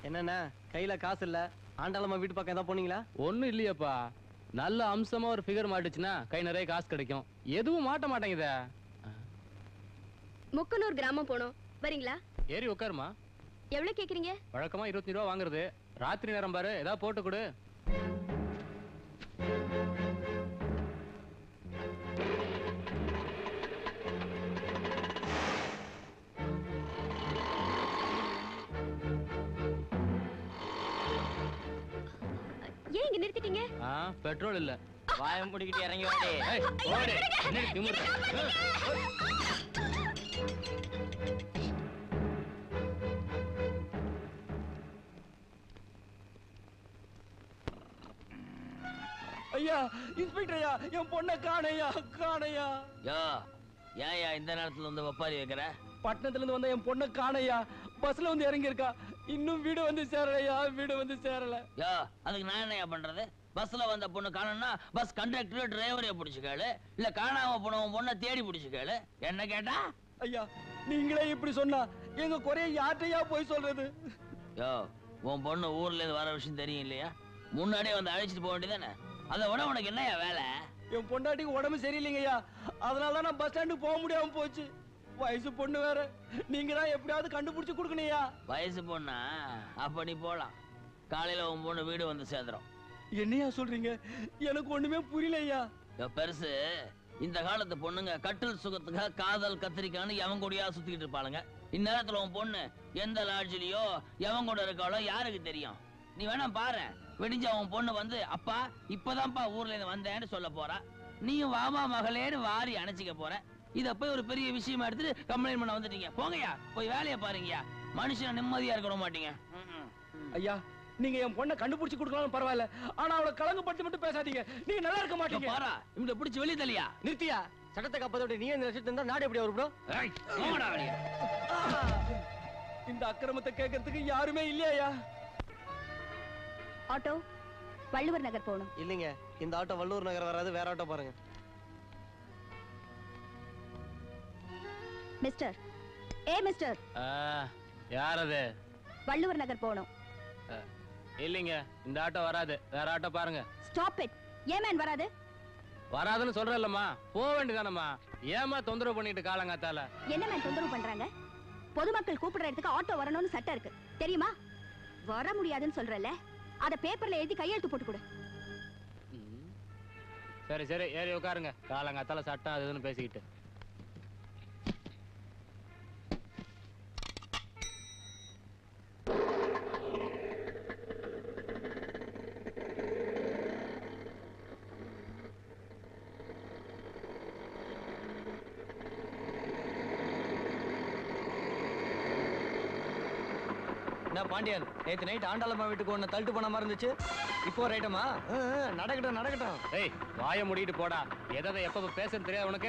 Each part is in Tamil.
என்னண்ணே கையில காசு இல்ல ஆண்டாளம்மா வீட்டு பக்கம் ஏதாவது போனீங்களா ஒண்ணும் இல்லையேப்பா நல்ல அம்சமா ஒரு ஃபிகர் மாட்டுச்சுன்னா கை நிறைய காசு கிடைக்கும் எதுவும் மாட்ட மாட்டேங்குதே முக்கனூர் கிராமம் போனோம் வரீங்களா ஏறி உட்காருமா எவ்வளவு கேக்குறீங்க வழக்கமா இருபத்தஞ்சு ரூபா வாங்குறது ராத்திரி நேரம் பாரு ஏதாவது போட்டு கொடு ஏன் இங்க நிறுத்திட்டீங்க ஆ பெட்ரோல் இல்ல வாய முடிக்கிட்டு இறங்கி வாடி ஏய், ஓடு. என்னடி திமிரு? ஐயா இன்ஸ்பெக்டர் ஐயா என் பொண்ணை காணையா காணையா யோ ஏன்யா இந்த நேரத்துல வந்து ஒப்பாரி வைக்கிற பட்டணத்துல இருந்து வந்த என் பொண்ணை காணையா பஸ்ல வந்து இறங்கி இருக்கா இன்னும் வீடு வந்து சேரலையா வீடு வந்து சேரல யோ அதுக்கு நான் என்னய்யா பண்றது பஸ்ல வந்த பொண்ணு காணோம்னா பஸ் கண்டக்டர் டிரைவரைய பிடிச்சு கேளு இல்ல காணாம போனவன் பொண்ணை தேடி பிடிச்சு கேளு என்ன கேட்டா ஐயா நீங்களே இப்படி சொன்னா எங்க குறைய யார்கிட்டயா போய் சொல்றது யோ உன் பொண்ணு ஊர்ல இருந்து வர விஷயம் தெரியும் இல்லையா முன்னாடியே வந்து அழைச்சிட்டு போக வேண்டியதானே அதை விட உனக்கு என்னய்யா வேலை என் பொண்டாட்டிக்கு உடம்பு சரியில்லைங்கய்யா அதனால தான் நான் பஸ் ஸ்டாண்டுக்கு போக முடியாம போச்சு வயசு பொண்ணு வேற நீங்க தான் எப்படியாவது கண்டுபிடிச்சு கொடுக்கணையா வயசு பொண்ணா அப்ப நீ போலாம் காலையில உன் பொண்ணு வீடு வந்து சேர்ந்துரும் என்னையா சொல்றீங்க எனக்கு ஒண்ணுமே புரியலையா யோ, பெருசு இந்த காலத்து பொண்ணுங்க கட்டில் சுகத்துக்காக காதல் கத்திரிக்கான்னு எவன் கூடயா சுத்திக்கிட்டு இருப்பாளுங்க இந்நேரத்துல உன் பொண்ணு எந்த லாட்ஜிலையோ எவன் கூட இருக்காளோ யாருக்கு தெரியும் நீ வேணா பாரு விடிஞ்ச உன் பொண்ணு வந்து அப்பா இப்பதான்ப்பா ஊர்ல இருந்து வந்தேன்னு சொல்ல போறா நீயும் வாமா மகளேன்னு வாரி அணைச்சிக்க போற இத போய் ஒரு பெரிய விஷயமா எடுத்துட்டு கம்ப்ளைண்ட் பண்ண வந்துட்டீங்க போங்கய்யா போய் வேலையை பாருங்கய்யா மனுஷன் நிம்மதியா இருக்க விட மாட்டீங்க ம்ம். ஐயா நீங்க என் பொண்ணை கண்டுபிடிச்சு கொடுக்கலாம் பரவாயில்ல ஆனா அவளை கலங்கப்படுத்தி மட்டும் பேசாதீங்க நீங்க நல்லா இருக்க இங்க மாட்டீங்க பாரா இவங்க பிடிச்சு வெளியே தள்ளியா நிறுத்தியா சட்டத்தை காப்பதோட நீ இந்த லட்சத்து இருந்தா நாடு எப்படி வரும் ஏய், போங்கடா வெளியே இந்த அக்கிரமத்தை கேட்கறதுக்கு யாருமே இல்லையா ஆட்டோ வள்ளுவர் நகர் போகணும் இல்லைங்க இந்த ஆட்டோ வள்ளூர் நகர் வராது வேற ஆட்டோ பாருங்க மிஸ்டர் ஏ மிஸ்டர் ஆ, யார் அது வள்ளுவர் நகர் போகணும் ஆ, இல்லைங்க இந்த ஆட்டோ வராது வேற ஆட்டோ பாருங்க ஸ்டாப் இட் ஏன் மேன் வராது வராதுன்னு சொல்றேன்லம்மா போக வேண்டியதானம்மா ஏமா தொந்தரவு பண்ணிட்டு காலங்காத்தால என்ன மேன் தொந்தரவு பண்றாங்க பொதுமக்கள் கூப்பிடுற இடத்துக்கு ஆட்டோ வரணும்னு சட்டம் இருக்கு தெரியுமா வர முடியாதுன்னு சொல்றல அத பேப்பர்ல எழுதி கையெழுத்து போட்டு கொடு ம். சரி சரி ஏறி உட்காருங்க காலங்காத்தால சட்டம் அது இதுன்னு பேசிக்கிட்டு என்ன பாண்டியன் நேத்து நைட் ஆண்டாளம்மா வீட்டுக்கு ஒண்ணு தள்ளிட்டு போன மாதிரி இருந்துச்சு இப்போ ரைட்டமா நடக்கட்டும் நடக்கட்டும் ஏய் வாய மூடிட்டு போடா எதை எப்ப பேசுறது தெரியாது உனக்கு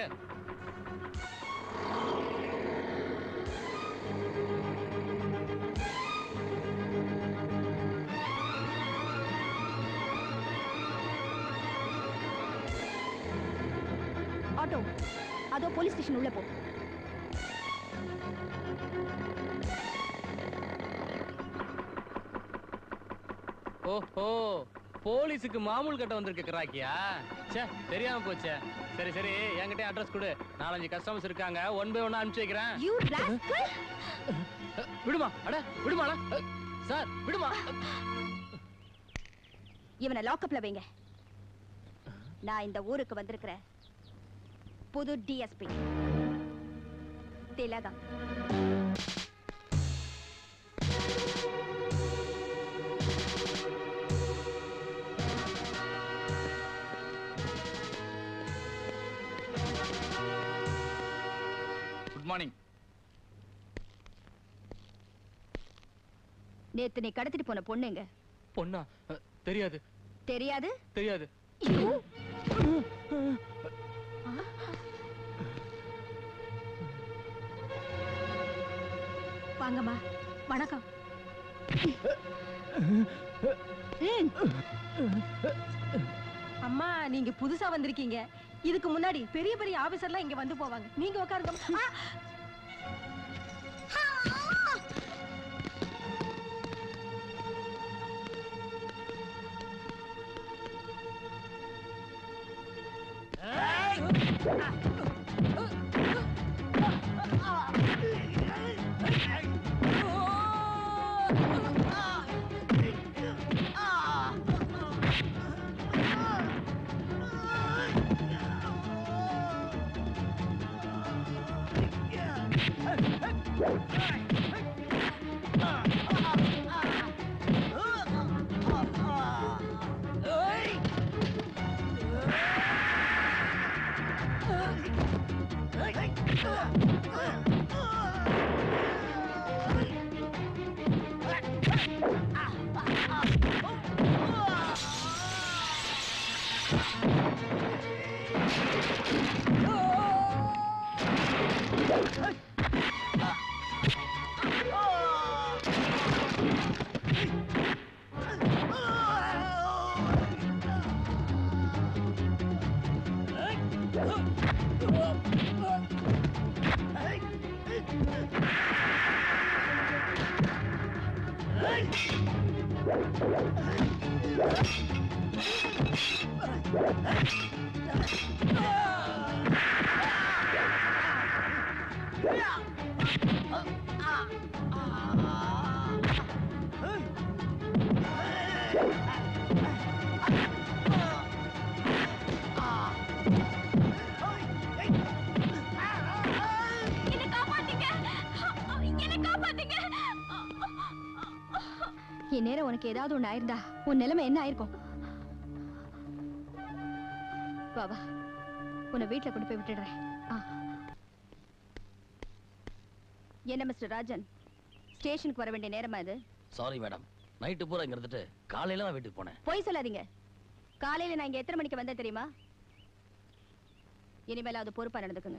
ஆட்டோ அதோ போலீஸ் ஸ்டேஷன் உள்ள போ ஓஹோ போலீஸுக்கு மாமூல் கட்ட வந்திருக்க கிராக்கியா ச்சே தெரியாம போச்சே சரி சரி என்கிட்ட அட்ரஸ் கொடு நாலஞ்சு கஸ்டமர்ஸ் இருக்காங்க ஒன் பை ஒன் அனுப்பிச்சு வைக்கிறேன் யூ ராஸ்கல் விடுமா அட விடுமா சார் விடுமா இவனை லாக்அப்ல வைங்க நான் இந்த ஊருக்கு வந்திருக்கிறேன் புது டிஎஸ்பி திலகம் குட் மார்னிங் நேத்து நீ கடத்திட்டு போன பொண்ணுங்க பொண்ணா அ, தெரியாது தெரியாது தெரியாது ஐயோ! வாங்கம்மா வணக்கம் ம், அம்மா நீங்க புதுசா வந்திருக்கீங்க இதுக்கு முன்னாடி பெரிய பெரிய ஆபீசர்லாம் இங்க வந்து போவாங்க நீங்க உட்காருங்க ஆ! என்ன காப்பாத்துங்க என்ன காப்பாத்துங்க இந்நேரம் உனக்கு ஏதாவது ஒண்ணு ஆயிருந்தா உன் நிலைமை என்ன ஆயிருக்கும் வா வா உன்னை வீட்ல கொண்டு போய் விட்டுடுறேன் ஆ. என்ன மிஸ்டர் ராஜன் ஸ்டேஷனுக்கு வர வேண்டிய நேரமா இது சாரி மேடம் நைட்டு பூரா இங்க இருந்துட்டு காலையில தான் வீட்டுக்கு போனேன் பொய் சொல்லாதீங்க காலையில நான் இங்க எத்தனை மணிக்கு வந்தேன் தெரியுமா இனிமேல் அது பொறுப்பா நடந்துக்குங்க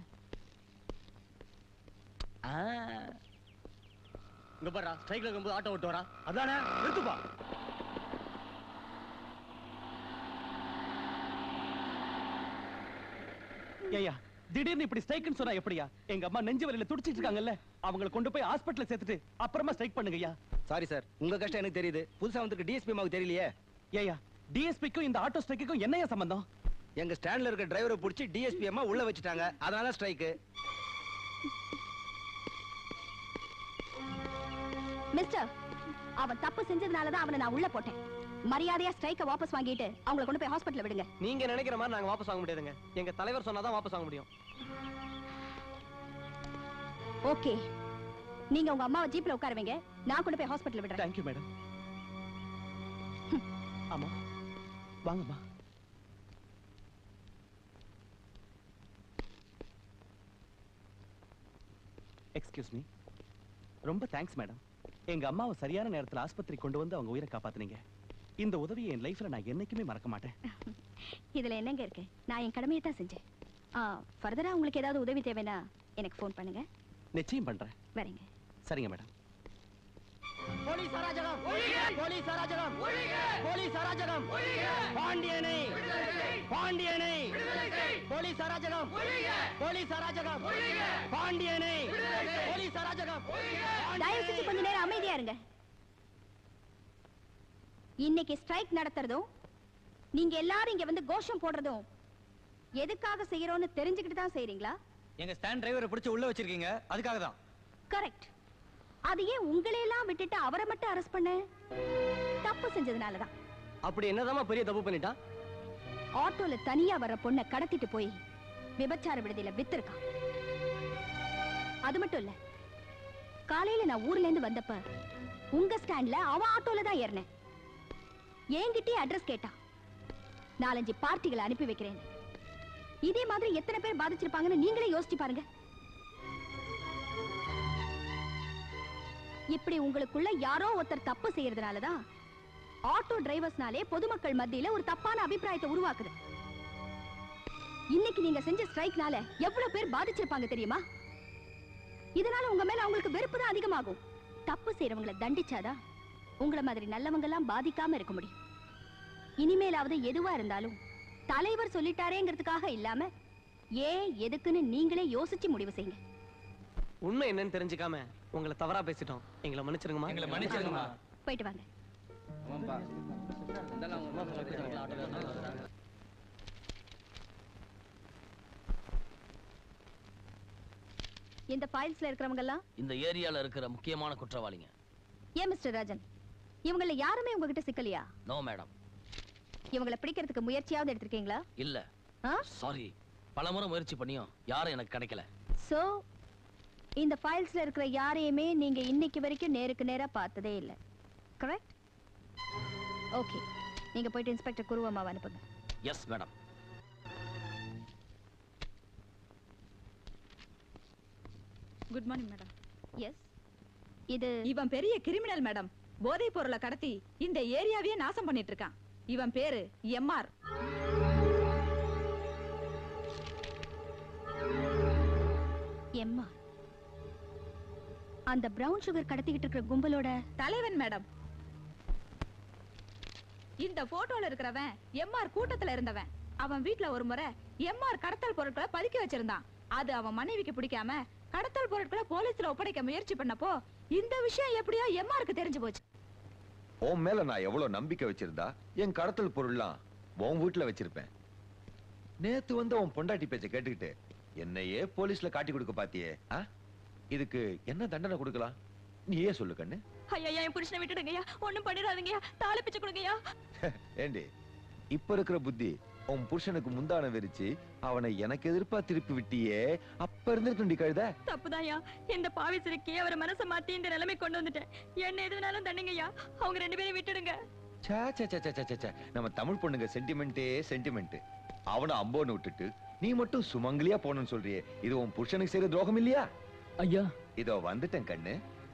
ஆ, இங்க பாரா ஸ்ட்ரைக்ல இருக்கும்போது ஆட்டோ ஓட்டு வரா அதானே நிறுத்துப்பா ஏய்யா திடீர்னு இப்படி ஸ்ட்ரைக்னு சொன்னா எப்படியா எங்க அம்மா நெஞ்சு வலியில துடிச்சிட்டு இருக்காங்கல்ல அவங்கள கொண்டு போய் ஹாஸ்பிடல்ல சேர்த்துட்டு அப்புறமா ஸ்ட்ரைக் பண்ணுங்கய்யா சாரி சார் உங்க கஷ்டம் எனக்கு தெரியுது புதுசா வந்திருக்க டிஎஸ்பி அம்மாவுக்கு தெரியலையே ஏய்யா டிஎஸ்பிக்கும் இந்த ஆட்டோ ஸ்ட்ரைக்குக்கும் என்னையா சம்பந்தம் எங்க ஸ்டாண்ட்ல இருக்க டிரைவரை பிடிச்சி டிஎஸ்பி அம்மா உள்ள வச்சுட்டாங்க அதனால ஸ்ட்ரைக்கு மிஸ்டர் அவன் தப்பு செஞ்சதுனால தான் அவனை நான் உள்ள போட்டேன் மரியாதையா ஸ்ட்ரைக்க வாபஸ் வாங்கிட்டு அவங்கள கொண்டு போய் ஹாஸ்பிடல்ல விடுங்க நீங்க நினைக்கிற மாதிரி நாங்க வாபஸ் வாங்க முடியாதுங்க எங்க தலைவர் சொன்னாதான் வாபஸ் வாங்க முடியும் ஓகே நீங்க உங்க அம்மாவை ஜீப்ல உட்கார வைங்க நான் கொண்டு போய் ஹாஸ்பிடல்ல விடுறேன் தேங்க்யூ மேடம் ஆமா வாங்கம்மா எக்ஸ்கியூஸ் மீ ரொம்ப தேங்க்ஸ் மேடம் எங்க அம்மாவை சரியான நேரத்துல ஆஸ்பத்திரி கொண்டு வந்து அவங்க உயிரை காப்பாத்துனீங்க இந்த உதவியை என் லைஃப்ல நான் என்னைக்குமே மறக்க மாட்டேன் இதுல என்னங்க இருக்கு நான் என் கடமையை தான் செஞ்சேன் ஆ ஃபர்தரா உங்களுக்கு ஏதாவது உதவி தேவைன்னா எனக்கு ஃபோன் பண்ணுங்க நிச்சயம் பண்றேன் வரேங்க சரிங்க மேடம் போலீஸ் அராஜகம் போலீஸ் அராஜகம் போலீஸ் அராஜகம் பாண்டியனை பாண்டியனை போலீஸ் அராஜகம் போலீஸ் அராஜகம் பாண்டியனை போலீஸ் அராஜகம் தயவு செஞ்சு கொஞ்ச நேரம் அமைதியா இருங்க இன்னைக்கு ஸ்ட்ரைக் நடத்துறதும் நீங்க எல்லாரும் இங்க வந்து கோஷம் போடுறதும் எதுக்காக செய்யறோம்னு தெரிஞ்சுக்கிட்டு தான் செய்றீங்களா எங்க ஸ்டாண்ட் டிரைவரை பிடிச்சி உள்ள வச்சிருக்கீங்க அதுக்காக தான் கரெக்ட் அது ஏன் உங்களையெல்லாம் விட்டுட்டு அவரை மட்டும் அரெஸ்ட் பண்ண தப்பு செஞ்சதுனால தான் அப்படி என்னதாம்மா பெரிய தப்பு பண்ணிட்டான் ஆட்டோல தனியா வர்ற பொண்ணை கடத்திட்டு போய் விபச்சார விடுதியில வித்திருக்கான் அது மட்டும் இல்ல காலையில நான் ஊர்ல இருந்து வந்தப்ப உங்க ஸ்டாண்ட்ல அவன் ஆட்டோல தான் ஏறினேன் என்கிட்டயே அட்ரஸ் கேட்டான் நாலஞ்சு பார்ட்டிகளை அனுப்பி வைக்கிறேன் இதே மாதிரி எத்தனை பேர் பாதிச்சிருப்பாங்கன்னு நீங்களே யோசிச்சு பாருங்க இப்படி உங்களுக்குள்ள யாரோ ஒருத்தர் தப்பு செய்யறதுனாலதான் ஆட்டோ டிரைவர்ஸ்னாலே பொதுமக்கள் மத்தியில ஒரு தப்பான அபிப்பிராயத்தை உருவாக்குது இன்னைக்கு நீங்க செஞ்ச ஸ்ட்ரைக்னால எவ்வளவு பேர் பாதிச்சிருப்பாங்க தெரியுமா இதனால உங்க மேல அவங்களுக்கு வெறுப்பு தான் அதிகமாகும் தப்பு செய்யறவங்கள தண்டிச்சாதான் உங்கள மாதிரி நல்லவங்க எல்லாம் பாதிக்காம இருக்க முடியும் இனிமேலாவது எதுவா இருந்தாலும் தலைவர் சொல்லிட்டாரேங்கிறதுக்காக இல்லாம ஏன் எதுக்குன்னு நீங்களே யோசிச்சு முடிவு செய்யுங்க உண்மை என்னன்னு தெரிஞ்சுக்காம உங்களை தவறா பேசிட்டோம் எங்களை மன்னிச்சிருங்கம்மா எங்களை மன்னிச்சிருங்கம்மா. போயிட்டு வாங்க இந்த ஃபைல்ஸ்ல இருக்கிறவங்க எல்லாம் இந்த ஏரியால இருக்கிற முக்கியமான குற்றவாளிங்க ஏன் மிஸ்டர் ராஜன் இவங்கள யாருமே உங்ககிட்ட சிக்கலையா நோ மேடம் இவங்கள பிடிக்கிறதுக்கு முயற்சியாவது எடுத்திருக்கீங்களா இல்ல ஆ சாரி பலமுறை முயற்சி பண்ணியும் யாரும் எனக்கு கிடைக்கல சோ இந்த ஃபைல்ஸ்ல இருக்கிற யாரையுமே நீங்க இன்னைக்கு வரைக்கும் நேருக்கு நேரா பார்த்ததே இல்ல கரெக்ட் ஓகே நீங்க போயிட்டு இன்ஸ்பெக்டர் குருவம்மாவை அனுப்புங்க yes madam good morning madam yes இது இவன் பெரிய கிரிமினல் மேடம் போதைப் பொருளை கடத்தி இந்த ஏரியாவையே நாசம் பண்ணிட்டு இருக்கான் இவன் பேரு எம்ஆர் எம்மா அந்த பிரவுன் சுகர் கடத்திக்கிட்டு இருக்கிற கும்பலோட தலைவன் மேடம் இந்த போட்டோல இருக்கிறவன் எம்ஆர் கூட்டத்துல இருந்தவன் அவன் வீட்ல ஒரு முறை எம்ஆர் கடத்தல் பொருட்களை பதுக்கி வச்சிருந்தான் அது அவன் மனைவிக்கு பிடிக்காம கடத்தல் பொருட்களை போலீஸ்ல ஒப்படைக்க முயற்சி பண்ணப்போ இந்த விஷயம் எப்படியோ எம்ஆருக்கு தெரிஞ்சு போச்சு உன் மேல நான் எவ்வளவு நம்பிக்கை வச்சிருந்தா என் கடத்தல் பொருள்லாம் உன் வீட்டுல வச்சிருப்பேன் நேத்து வந்து உன் பொண்டாட்டி பேச்ச கேட்டுக்கிட்டு என்னையே போலீஸ்ல காட்டி கொடுக்க பாத்தியே ஆ? இதுக்கு என்ன தண்டனை கொடுக்கலாம் நீயே சொல்லு கண்ணு ஐயா என் புருஷனை விட்டுடுங்கய்யா ஒண்ணும் பண்ணிடாதீங்கய்யா தாலி பிச்சு கொடுங்கய்யா ஏண்டி இப்ப இருக்கிற புத்தி உன் புருஷனுக்கு முந்தான விரிச்சு அவனை எனக்கு எதிர்ப்பா திருப்பி விட்டியே அப்ப இருந்திருக்குண்டி கழுத தப்புதான்யா இந்த பாவி சிறுக்கி அவரை மனசை மாத்தி இந்த நிலைமை கொண்டு வந்துட்டேன் என்ன எது வேணாலும் தண்ணுங்கய்யா அவங்க ரெண்டு பேரும் விட்டுடுங்க சே, சே, சே, சே, சே, சே, சே. நம்ம தமிழ் பொண்ணுங்க சென்டிமெண்டே சென்டிமெண்ட் அவனை அம்போன்னு விட்டுட்டு நீ மட்டும் சுமங்கலியா போகணும்னு சொல்றியே இது உன் புருஷனுக்கு செய்யற துரோகம் இல்லையா ஐயா இதோ வந்துட்டேன் கண்ணு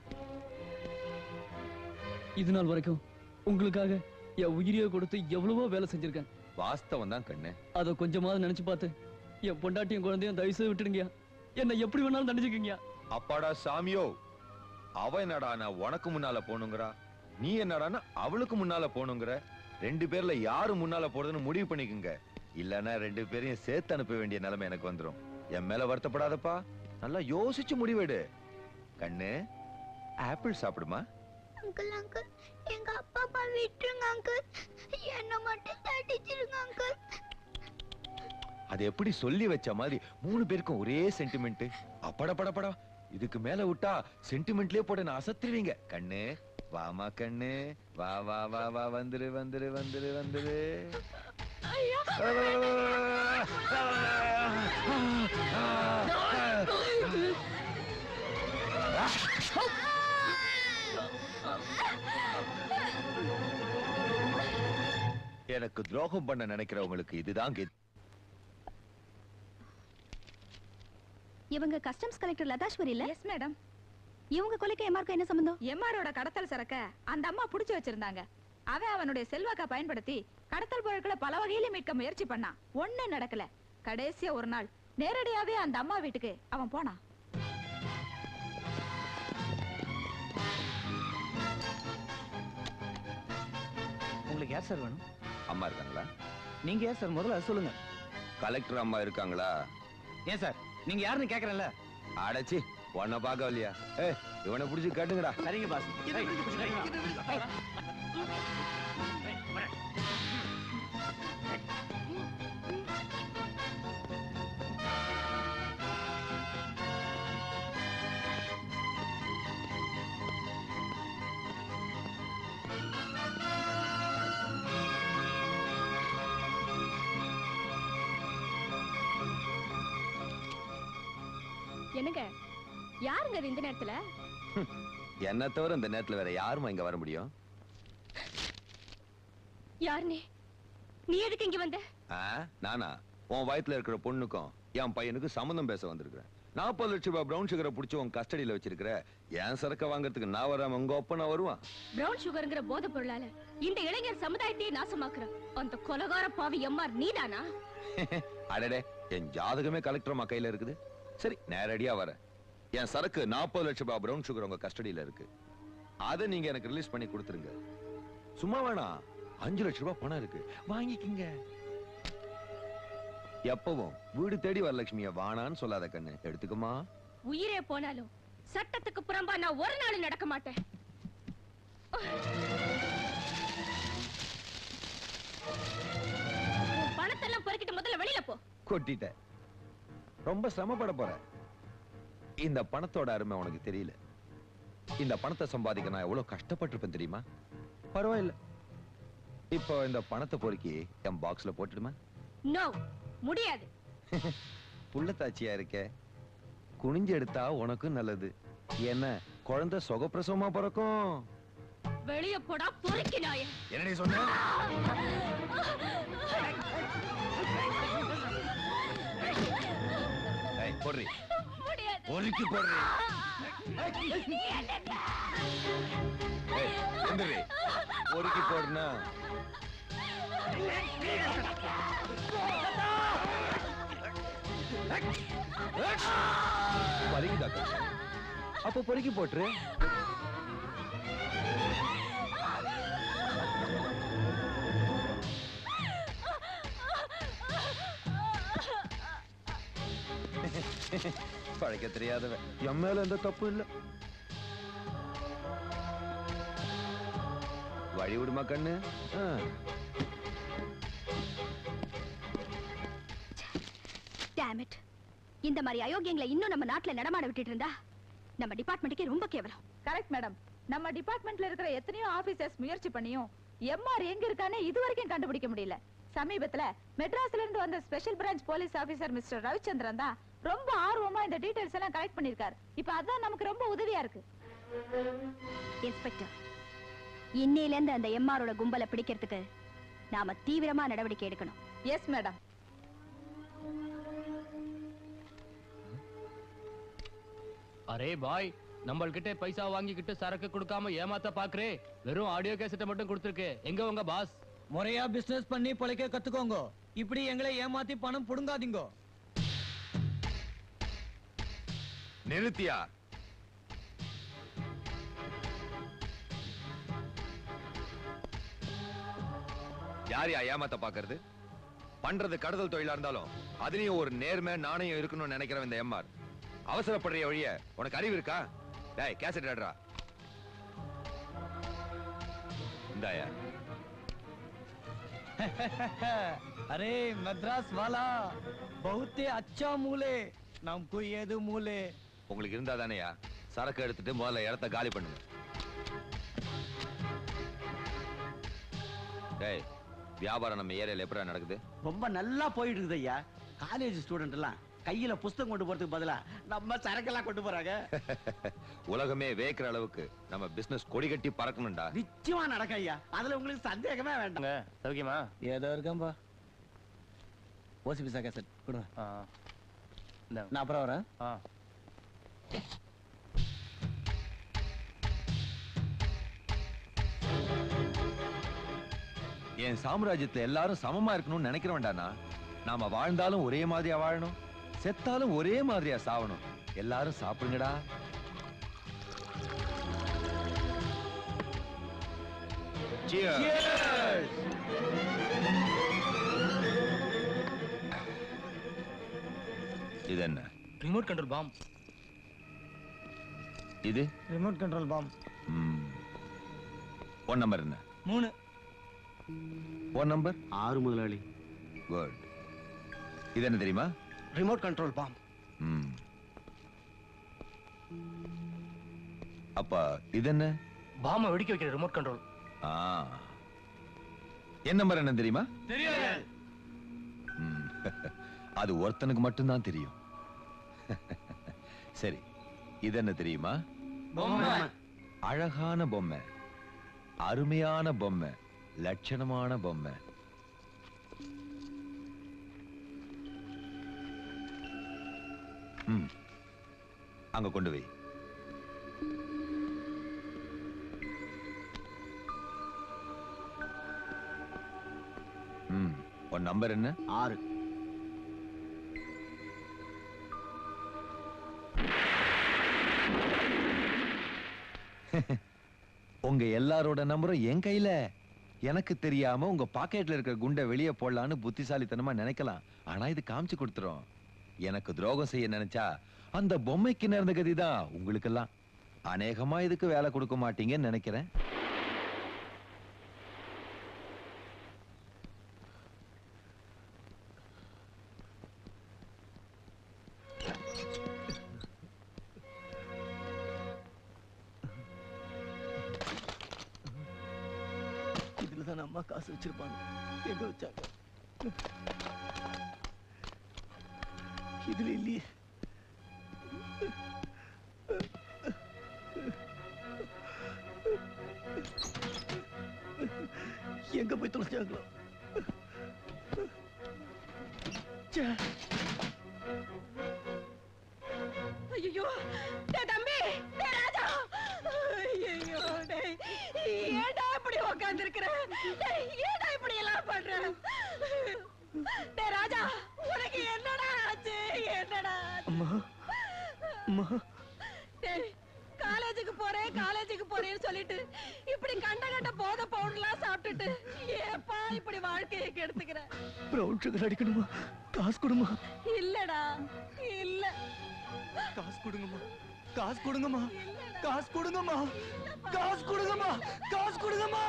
இது நாள் வரைக்கும் உங்களுக்காக என் உயிரியை கொடுத்து எவ்வளவோ வேலை செஞ்சிருக்கேன் வாஸ்தவம் தான் கண்ணு அத கொஞ்சமாவது நினைச்சு பார்த்து என் பொண்டாட்டியும் குழந்தையும் தயவு செய்து விட்டுடுங்க என்ன எப்படி வேணாலும் தண்டிச்சுக்கீங்க அப்பாடா சாமியோ அவ என்னடா நான் உனக்கு முன்னால போகணுங்கிறா நீ என்னடான்னா அவளுக்கு முன்னால போகணுங்கிற ரெண்டு பேர்ல யாரு முன்னால போறதுன்னு முடிவு பண்ணிக்கோங்க இல்லன்னா ரெண்டு பேரையும் சேர்த்து அனுப்ப வேண்டிய நிலைமை எனக்கு வந்துரும் என் மேல வருத்தப்படாதப்பா நல்லா யோசிச்சு முடிவெடு கண்ணு ஆப்பிள் சாப்பிடுமா அங்கிள் அங்கிள் எங்க அப்பா அம்மா விட்டுருங்க அங்கிள் என்ன மட்டும் தடிச்சிருங்க அங்கிள் அது எப்படி சொல்லி வச்ச மாதிரி மூணு பேருக்கும் ஒரே சென்டிமெண்ட் அப்பட பட பட இதுக்கு மேல விட்டா சென்டிமெண்ட்லயே போட்டு நான் அசத்துருவீங்க கண்ணு வாமா கண்ணு வா வா வா வா வந்துரு வந்துரு வந்துரு வந்துரு எனக்கு துரோகம் பண்ண நினைக்கிறவங்களுக்கு இதுதான் கெத்து. இவங்க கஸ்டம்ஸ் கலெக்டர் லதாஸ்வரி இல்ல எஸ் மேடம் இவங்க கொலைக்கு எம்ஆர்க்கு என்ன சம்பந்தம் எம்ஆரோட கடத்தல் சரக்க அந்த அம்மா புடிச்சு வச்சிருந்தாங்க அவன் அவனுடைய செல்வாக்க பயன்படுத்தி கடத்தல் பொருட்களை பல வகையில மீட்க முயற்சி பண்ணான் ஒண்ணு நடக்கல கடைசியா ஒரு நாள் நேரடியாவே அந்த அம்மா வீட்டுக்கு அவன் போனான் உங்களுக்கு யார் சார் வேணும் அம்மா இருக்காங்களா நீங்க யார் சார் முதல்ல அதை சொல்லுங்க கலெக்டர் அம்மா இருக்காங்களா ஏன் சார் நீங்க யாருன்னு கேக்குறேன்ல அடைச்சி உன்னை பார்க்கவில்லையா ஏ இவனை புடிச்சு கட்டுங்கடா சரிங்க பாஸ் என்னங்க யாருங்க அது இந்த நேரத்துல என்ன தவிர இந்த நேரத்துல வேற யாருமா இங்க வர முடியும் யார் நீ நீ எதுக்கு இங்க வந்த ஆ, நானா உன் வயத்துல இருக்கிற பொண்ணுக்கும் என் பையனுக்கும் சம்மந்தம் பேச வந்திருக்கிறேன் நாற்பது லட்சம் ரூபாய் பிரவுன் சுகரை பிடிச்சி உன் கஸ்டடியில வச்சிருக்கிற என் சரக்க வாங்குறதுக்கு நான் வராம உங்க ஒப்பனா வருவான் பிரவுன் சுகர்ங்கிற போதை பொருளால இந்த இளைஞர் சமுதாயத்தையே நாசமாக்குற அந்த கொலகார பாவி எம்ஆர் நீதானா அடடே என் ஜாதகமே கலெக்டர் அம்மா கையில இருக்குது சரி நேரடியா வரேன் என் சரக்கு நாற்பது லட்சம் ரூபாய் பிரவுன் சுகர் உங்க கஸ்டடியில இருக்கு அதை நீங்க எனக்கு ரிலீஸ் பண்ணி கொடுத்துருங்க சும்மா வேணாம் அஞ்சு லட்சம் ரூபாய் பணம் இருக்கு வாங்கிக்கிங்க எப்பவும் வீடு தேடி வரலட்சுமிய வானான்னு சொல்லாத கண்ணு எடுத்துக்குமா உயிரே போனாலும் சட்டத்துக்கு புறம்பா நான் ஒரு நாள் நடக்க மாட்டேன் உன் பணத்தெல்லாம் பொறுக்கிட்டு முதல்ல வெளியில போ கொட்டிட்ட ரொம்ப சிரமப்பட போற இந்த பணத்தோட அருமை உனக்கு தெரியல இந்த பணத்தை சம்பாதிக்க நான் எவ்வளவு கஷ்டப்பட்டிருப்பேன் தெரியுமா பரவாயில்ல இப்போ இந்த பணத்தை பொறுக்கி என் பாக்ஸ்ல போட்டுடுமா நோ முடியாது புள்ளத்தாச்சியா இருக்க குனிஞ்சு எடுத்தா உனக்கும் நல்லது என்ன குழந்தை சுகப்பிரசவமா பிறக்கும் வெளிய போடா பொறுக்கி நாயே என்னடி சொன்ன ஏய், போடுறி முடியாது ஒருக்கி போடுறி ஏய், எந்திரி. ஒருக்கி போடுனா பறிக்குதாக்கா அப்ப பொறுக்கி போட்டுரு பழைக்க தெரியாதவன் என் மேல எந்த தப்பு இல்ல வழி விடுமா கண்ணு ஆ. Damn it. இந்த மாதிரி அயோக்கியங்களை இன்னும் நம்ம நாட்டுல நடமாட விட்டுட்டு இருந்தா நம்ம டிபார்ட்மெண்ட்டுக்கே ரொம்ப கேவலம் கரெக்ட் மேடம் நம்ம டிபார்ட்மெண்ட்ல இருக்கிற எத்தனையோ ஆபீசர்ஸ் முயற்சி பண்ணியும் எம்ஆர் எங்க இருக்கானே இது வரைக்கும் கண்டுபிடிக்க முடியல சமீபத்துல மெட்ராஸ்ல இருந்து வந்த special branch police officer mister Ravichandran தான் ரொம்ப ஆர்வமா இந்த டீடைல்ஸ் எல்லாம் கலெக்ட் பண்ணிருக்காரு இப்ப அதான் நமக்கு ரொம்ப உதவியா இருக்கு இன்ஸ்பெக்டர் இன்னையில இருந்து அந்த எம்ஆரோட கும்பலை பிடிக்கிறதுக்கு நாம தீவிரமா நடவடிக்கை எடுக்கணும் எஸ் மேடம் அரே பாய் நம்மள்கிட்ட பைசா வாங்கிக்கிட்டு சரக்கு கொடுக்காம ஏமாத்த பாக்குறே வெறும் ஆடியோ கேசட்டை மட்டும் கொடுத்துருக்கு எங்க உங்க பாஸ் முறையா பிசினஸ் பண்ணி பிழைக்க கத்துக்கோங்க இப்படி எங்களை ஏமாத்தி பணம் புடுங்காதீங்க நிறுத்தியா யார் யா ஏமாத்த பாக்குறது பண்றது கடத்தல் தொழிலா இருந்தாலும் அதுலயும் ஒரு நேர்மை நாணயம் இருக்கணும்னு நினைக்கிறவன் இந்த எம்ஆர் அவசரப்படுறிய வழிய உனக்கு அறிவு இருக்கா டேய் கேசட் ஆடுறா இந்தாயா अरे मद्रास वाला बहुत ही अच्छा मूले நமக்கு ஏது மூலே உங்களுக்கு இருந்தா தானேயா சரக்கு எடுத்துட்டு முதல்ல இடத்த காலி பண்ணுங்க டேய் வியாபாரம் நம்ம ஏரியால எப்படி நடக்குது ரொம்ப நல்லா போயிட்டு இருக்குது ஐயா காலேஜ் ஸ்டூடெண்ட் எல்லாம் கையில புஸ்தகம் கொண்டு போறதுக்கு பதிலா நம்ம சரக்கெல்லாம் கொண்டு போறாங்க உலகமே வேக்கிற அளவுக்கு நம்ம பிசினஸ் கொடி கட்டி பறக்கணும்டா நிச்சயமா நடக்கும் ஐயா அதுல உங்களுக்கு சந்தேகமே வேண்டாம் சௌக்கியமா ஏதோ இருக்கேன்பா ஓசி பிசா கேசட் கொடுங்க நான் அப்புறம் வரேன் என் சாம்ராஜ்யத்துல எல்லாரும் சமமா இருக்கணும்னு நினைக்கிற வேண்டானா நாம வாழ்ந்தாலும் ஒரே மாதிரியா வாழணும் செத்தாலும் ஒரே மாதிரியா சாவணும் எல்லாரும் சாப்பிடுங்கடா Cheers. இது என்ன ரிமோட் கண்ட்ரோல் பாம் இது remote control bomb one number என்ன மூணு ஒன் நம்பர் ஆறு முதலாளி குட் இது என்ன தெரியுமா ரிமோட் கண்ட்ரோல் பாம் ம். அப்ப இது என்ன பாம வெடிக்க வைக்கிற ரிமோட் கண்ட்ரோல் ஆ. என் நம்பர் என்ன தெரியுமா தெரியாது ம். அது ஒருத்தனுக்கு மட்டும்தான் தெரியும் சரி இது என்ன தெரியுமா அழகான பொம்மை அருமையான பொம்மை லட்சணமான பொம்மை ம். அங்க கொண்டு வை ம் உன் நம்பர் என்ன ஆறு உங்க எல்லாரோட நம்பரும் என் கையில எனக்கு தெரியாம உங்க பாக்கெட்ல இருக்கிற குண்டை வெளியே போடலான்னு புத்திசாலித்தனமா நினைக்கலாம் ஆனா இது காமிச்சு கொடுத்துரும் எனக்கு துரோகம் செய்ய நினைச்சா அந்த பொம்மைக்கு நேர்ந்த கதிதான் உங்களுக்கெல்லாம் அநேகமா இதுக்கு வேலை கொடுக்க மாட்டீங்கன்னு நினைக்கிறேன் தான் அம்மா காசு வச்சிருப்பாங்க எங்க வச்சாங்க இதுல இல்லையே எங்க போய் தொலைச்சாங்களோ ச்சே. ஐயோ டேய் தம்பி டேய் ராஜா ஐயோ டேய் ஏன்டா இப்படி உட்கார்ந்திருக்கிற டேய் ஏன்டா இப்படி எல்லாம் பண்ற டேய் ராஜா உனக்கு என்னடா ஆச்சு என்னடா ஆச்சு? அம்மா அம்மா டேய் காலேஜுக்கு போறேன் காலேஜுக்கு போறேன்னு சொல்லிட்டு இப்படி கண்ட கண்ட போத பவுடர்லாம் சாப்பிட்டுட்டு ஏப்பா இப்படி வாழ்க்கையை கெடுத்துக்கிற ப்ரௌன் சுகர் அடிக்கணுமா காசு கொடுமா இல்லடா இல்ல காசு கொடுங்கம்மா காசு கொடுங்கம்மா இல்லடா காசு கொடுங்கம்மா காசு கொடுங்கம்மா காசு கொடுங்கம்மா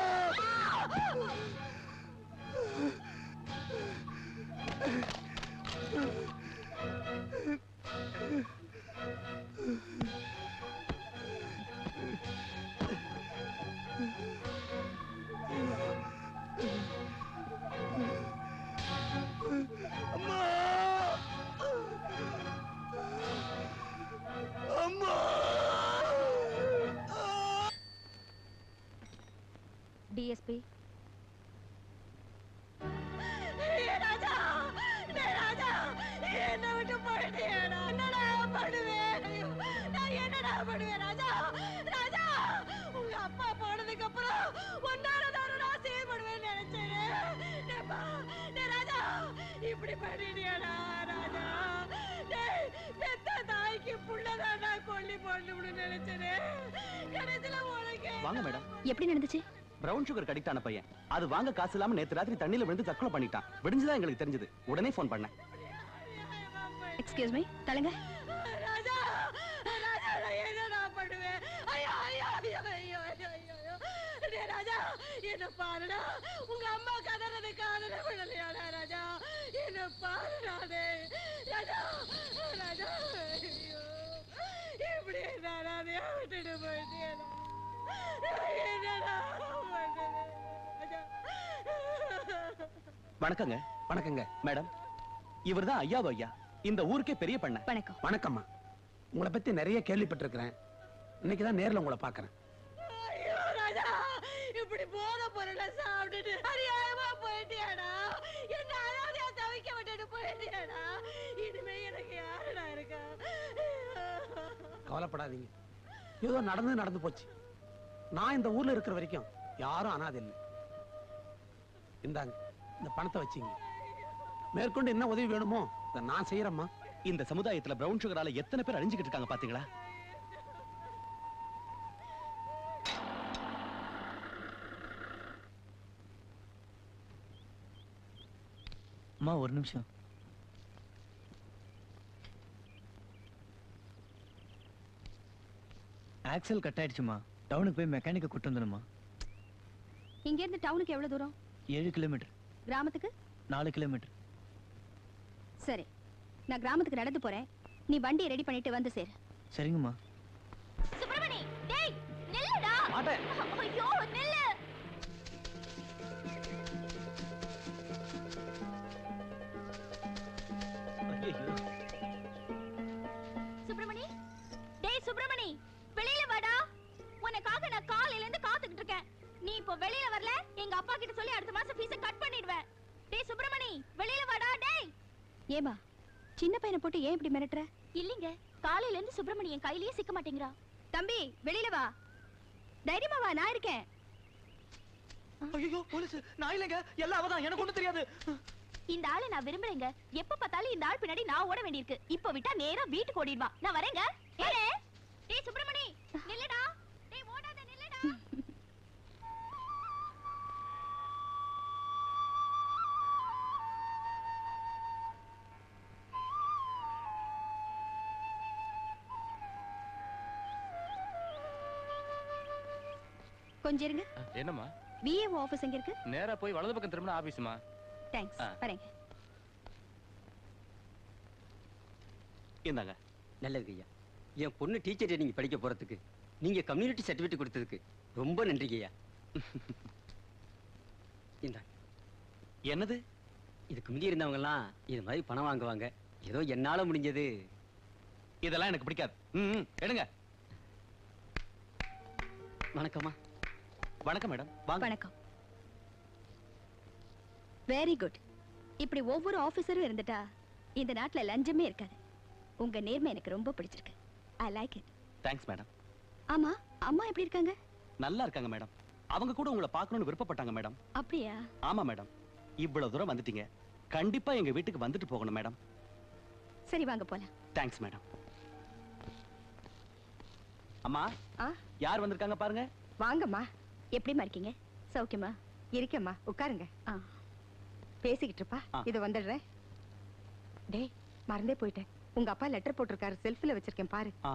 அம்மா அம்மா டிஎஸ்பி ஏய் ராஜா டேய் ராஜா என்ன விட்டு போயிட்டியேடா என்னடா பண்ணுவேன் ஐயோ, நான் என்னடா பண்ணுவேன் ராஜா ராஜா உங்க அப்பா போனதுக்கு அப்புறம் ஒன்னால நான் செயல்படுவேன்னு நினைச்சேன் டேப்பா, டேய் ராஜா இப்படி பண்ணிட்டியேடா ராஜா டேய் பெத்த தாய்க்கு புள்ளதாடா கொல்லி போடணும்னு நினைச்சேனே கடைசியில உனக்கு வாங்க மேடம் எப்படி நடந்துச்சு பிரவுன் சுகர் கடிக்டான பையன் அது வாங்க காசு இல்லாம நேத்து ராத்திரி தண்ணியில விழுந்து தற்கொலை பண்ணிட்டான் விடிஞ்சுதான் எங்களுக்கு தெரிஞ்சது உடனே ஃபோன் பண்ணேன் எக்ஸ்கியூஸ் மீ தலங்க ராஜா ராஜா நான் என்னடா பண்ணுவேன் ஐயோ ஐயோ ஐயோ ஐயோ ஐயோ ஐயோ ஐயோ டேய் ராஜா என்ன பாருடா உங்க அம்மா கதறது காதல விடலையாடா ராஜா என்ன பாருடா டேய் ராஜா ராஜா ஐயோ இப்படி என்னடா நீ விட்டுட்டு போயிட்டியடா நான் என்னடா பண்ணுவேன் ராஜா வணக்கங்க வணக்கங்க மேடம் இவர்தான் ஐயாவு ஐயா இந்த ஊருக்கே பெரிய பண்ண வணக்கம் வணக்கம்மா உங்களை பத்தி நிறைய கேள்விப்பட்டிருக்கிறேன் இன்னைக்கு தான் நேர்ல உங்களை பார்க்கறேன் ஐயோ ராஜா இப்படி போத பொருளை சாப்பிட்டுட்டு அறியாயமா போயிட்டியாடா என்ன அனாதையா தவிக்க விட்டுட்டு போயிட்டியாடா இனிமே எனக்கு யாருடா இருக்கா கவலைப்படாதீங்க ஏதோ நடந்து நடந்து போச்சு நான் இந்த ஊர்ல இருக்கிற வரைக்கும் யாரும் அனாதை இல்லை இந்தாங்க இந்த பணத்தை வச்சுங்க மேற்கொண்டு என்ன உதவி வேணுமோ இதை நான் செய்யறேம்மா இந்த சமுதாயத்துல பிரவுன் சுகரால எத்தனை பேர் அழிஞ்சுக்கிட்டு இருக்காங்க பாத்தீங்களா அம்மா ஒரு நிமிஷம் ஆக்சல் கட் ஆயிடுச்சுமா டவுனுக்கு போய் மெக்கானிக்கை கூட்டு வந்துடுமா இங்க இருந்து டவுனுக்கு எவ்வளவு தூரம் ஏழு கிலோமீட்டர் கிராமத்துக்கு நாலு கிலோமீட்டர் சரி நான் கிராமத்துக்கு நடந்து போறேன் நீ வண்டியை ரெடி பண்ணிட்டு வந்து சேரு சரிங்கம்மா சுப்பிரமணி டேய் நில்லுடா மாட்டேன் ஐயோ நில்லு ஐயையோ. சுப்பிரமணி டேய் சுப்பிரமணி வெளியில வாடா உனக்காக நான் காலையில இருந்து காத்துக்கிட்டு இருக்கேன் நீ இப்போ வெளியில வரல எங்க அப்பா கிட்ட சொல்லி அடுத்த மாசம் ஃபீஸ கட் பண்ணிடுவேன் டேய் சுப்பிரமணி வெளியில வாடா டேய் ஏமா சின்ன பையனை போட்டு ஏன் இப்படி மிரட்டுற இல்லீங்க காலையில இருந்து சுப்பிரமணி என் கையிலேயே சிக்க மாட்டேங்கிறா தம்பி வெளியில வா தைரியமா வா நான் இருக்கேன் ஐயோ போலீஸ் நான் இல்லைங்க எல்லாம் அவதான் எனக்கு ஒண்ணும் தெரியாது இந்த ஆளை நான் விரும்புறேங்க எப்ப பார்த்தாலும் இந்த ஆள் பின்னாடி நான் ஓட வேண்டியிருக்கு இப்ப விட்டா நேரா வீட்டுக்கு ஓடிடுவா நான் வரேங்க ஏலே டேய் சுப்பிரமணி நில்லுடா டேய் ஓடாத நில்லுடா கொஞ்சம் இருங்க என்னம்மா விஏஓ ஆபீஸ் எங்க இருக்கு நேரா போய் வலது பக்கம் திரும்பின ஆபீஸ்மா தேங்க்ஸ் ஆ. வரேங்க இந்தாங்க நல்லது ஐயா என் பொண்ணு டீச்சர் ட்ரைனிங் படிக்க போறதுக்கு நீங்க கம்யூனிட்டி சர்டிஃபிகேட் கொடுத்ததுக்கு ரொம்ப நன்றிங்க ஐயா இந்த என்னது இதுக்கு முந்தி இருந்தவங்க எல்லாம் இது மாதிரி பணம் வாங்குவாங்க ஏதோ என்னால முடிஞ்சது இதெல்லாம் எனக்கு பிடிக்காது ம், ம், எடுங்க வணக்கம்மா வணக்கம் மேடம் வாங்க வணக்கம் வெரி குட் இப்படி ஒவ்வொரு ஆபீசரும் இருந்துட்டா இந்த நாட்டுல லஞ்சமே இருக்காது உங்க நேர்மை எனக்கு ரொம்ப பிடிச்சிருக்கு I like it thanks madam ஆமா அம்மா எப்படி இருக்காங்க நல்லா இருக்காங்க மேடம் அவங்க கூட உங்களை பார்க்கணும்னு விருப்பப்பட்டாங்க மேடம் அப்படியா ஆமா மேடம் இவ்வளவு தூரம் வந்துட்டீங்க கண்டிப்பா எங்க வீட்டுக்கு வந்துட்டு போகணும் மேடம் சரி வாங்க போலாம் தேங்க்ஸ் மேடம் அம்மா ஆ? யார் வந்திருக்காங்க பாருங்க வாங்கம்மா எப்படிமா இருக்கீங்க சௌக்கியமா இருக்கேம்மா உட்காருங்க ஆ பேசிக்கிட்டு இருப்பா ஆ. இது வந்துடுறேன் டேய் மறந்தே போயிட்டேன் உங்க அப்பா லெட்டர் போட்டிருக்காரு செல்ஃபில் வச்சிருக்கேன் பாரு ஆ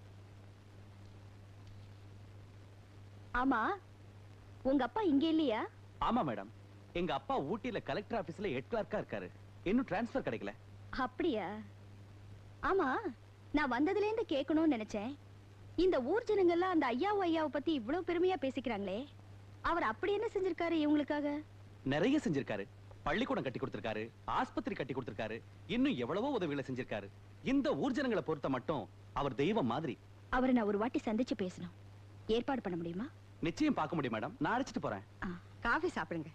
ஆமா உங்க அப்பா இங்க இல்லையா ஆமா மேடம் எங்க அப்பா ஊட்டியில கலெக்டர் ஆபீஸ்ல ஹெட் கிளார்க்கா இருக்காரு இன்னும் டிரான்ஸ்ஃபர் கிடைக்கல அப்படியா ஆமா நான் வந்ததுல இருந்து கேட்கணும்னு நினைச்சேன் இந்த ஊர் ஜனங்கள்லாம் அந்த ஐயாவு ஐயாவை பத்தி இவ்வளவு பெருமையா பேசிக்கிறாங்களே அவர் அப்படி என்ன செஞ்சிருக்காரு இவங்களுக்காக நிறைய செஞ்சிருக்காரு பள்ளிக்கூடம் கட்டி கொடுத்திருக்காரு ஆஸ்பத்திரி கட்டி கொடுத்திருக்காரு இன்னும் எவ்வளவோ உதவிகளை செஞ்சிருக்காரு இந்த ஊர்ஜனங்களை பொறுத்த மட்டும் அவர் தெய்வம் மாதிரி அவரை நான் ஒரு வாட்டி சந்திச்சு பேசணும் ஏற்பாடு பண்ண முடியுமா நிச்சயம் பார்க்க முடியும் மேடம் நான் அழைச்சிட்டு போறேன் காஃபி சாப்பிடுங்க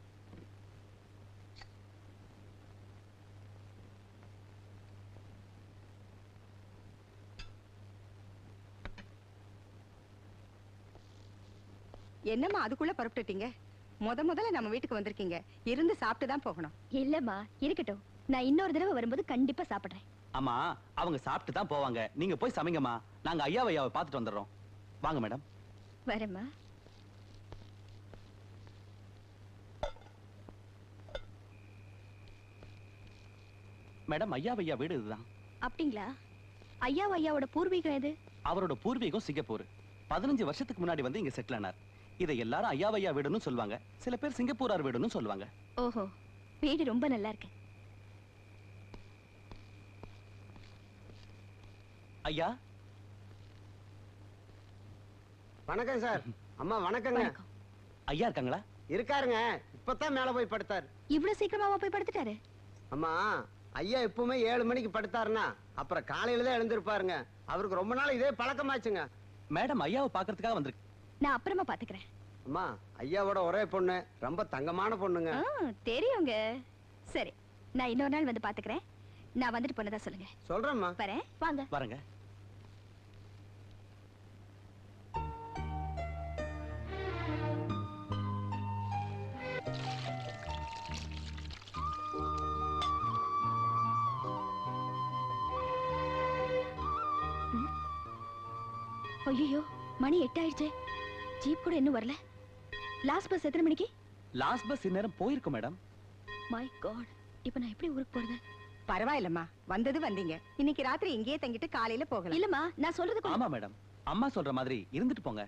என்னம்மா அதுக்குள்ள புறப்பட்டுட்டீங்க முத முதல்ல நம்ம வீட்டுக்கு வந்திருக்கீங்க இருந்து சாப்பிட்டு தான் போகணும் இல்லம்மா இருக்கட்டும் நான் இன்னொரு தடவை வரும்போது கண்டிப்பா சாப்பிடுறேன் ஆமா அவங்க சாப்பிட்டு தான் போவாங்க நீங்க போய் சமைங்கம்மா நாங்க ஐயா ஐயாவை பார்த்துட்டு வந்துடுறோம் வாங்க மேடம் வரேம்மா மேடம் ஐயா ஐயா வீடு இதுதான் அப்படிங்களா ஐயாவு ஐயாவோட பூர்வீகம் எது அவரோட பூர்வீகம் சிங்கப்பூர் பதினஞ்சு வருஷத்துக்கு முன்னாடி வந்து இங்க செட்டில் ஆனார் இதை எல்லாரும் ஐயா ஐயா வீடுன்னு சொல்லுவாங்க சில பேர் சிங்கப்பூரார் வீடுன்னு சொல்லுவாங்க ஓஹோ வீடு ரொம்ப நல்லா இருக்கு ஐயா வணக்கம் சார் அம்மா வணக்கங்க வணக்கம் ஐயா இருக்காங்களா இருக்காருங்க இப்பதான் மேல போய் படுத்தார் இவ்வளவு சீக்கிரமாவா போய் படுத்துட்டாரு அம்மா ஐயா எப்பவுமே ஏழு மணிக்கு படுத்தாருன்னா அப்புறம் காலையில தான் எழுந்திருப்பாருங்க அவருக்கு ரொம்ப நாள் இதே பழக்கமாச்சுங்க மேடம் ஐயாவை பார்க்கறதுக்காக வந்திருக்கு நான் அப்புறமா பாத்துக்கிறேன் அம்மா ஐயாவோட ஒரே பொண்ணு ரொம்ப தங்கமான பொண்ணுங்க ஆ, தெரியுங்க சரி நான் இன்னொரு நாள் வந்து பாத்துக்கிறேன் நான் வந்துட்டு போனதா சொல்லுங்க சொல்றேம்மா வரேன் வாங்க வரேங்க ஐயோ மணி எட்டாயிடுச்சு ஜீப் கூட இன்னும் வரல லாஸ்ட் பஸ் எத்தனை மணிக்கு லாஸ்ட் பஸ் இந்நேரம் போயிருக்கும் மேடம் மை காட் இப்போ நான் எப்படி ஊருக்கு போறது பரவாயில்லம்மா வந்தது வந்தீங்க இன்னைக்கு ராத்திரி இங்கேயே தங்கிட்டு காலையில போகலாம் இல்லம்மா நான் சொல்றது கொஞ்சம்- ஆமா மேடம் அம்மா சொல்ற மாதிரி இருந்துட்டு போங்க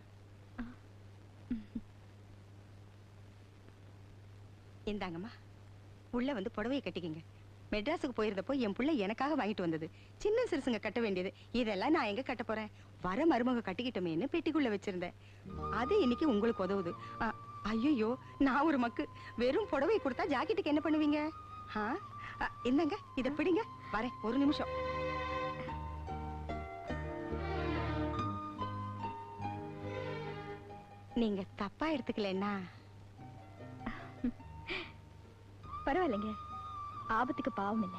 இந்தாங்கம்மா உள்ள வந்து புடவையை கட்டிக்கிங்க மெட்ராஸுக்கு போயிருந்தப்போ என் புள்ள எனக்காக வாங்கிட்டு வந்தது சின்ன சிறுசுங்க கட்ட வேண்டியது இதெல்லாம் நான் எங்க கட்ட போறேன் வர மருமக கட்டிக்கிட்டோமேன்னு பெட்டிக்குள்ள வச்சிருந்தேன் அது இன்னைக்கு உங்களுக்கு உதவுது ஐயோ நான் ஒரு மக்கு வெறும் புடவை கொடுத்தா ஜாக்கெட்டுக்கு என்ன பண்ணுவீங்க ஆ அ, இந்தாங்க இத பிடிங்க வரேன் ஒரு நிமிஷம் நீங்க தப்பா எடுத்துக்கலன்னா பரவாயில்லைங்க ஆபத்துக்கு பாவம் இல்லை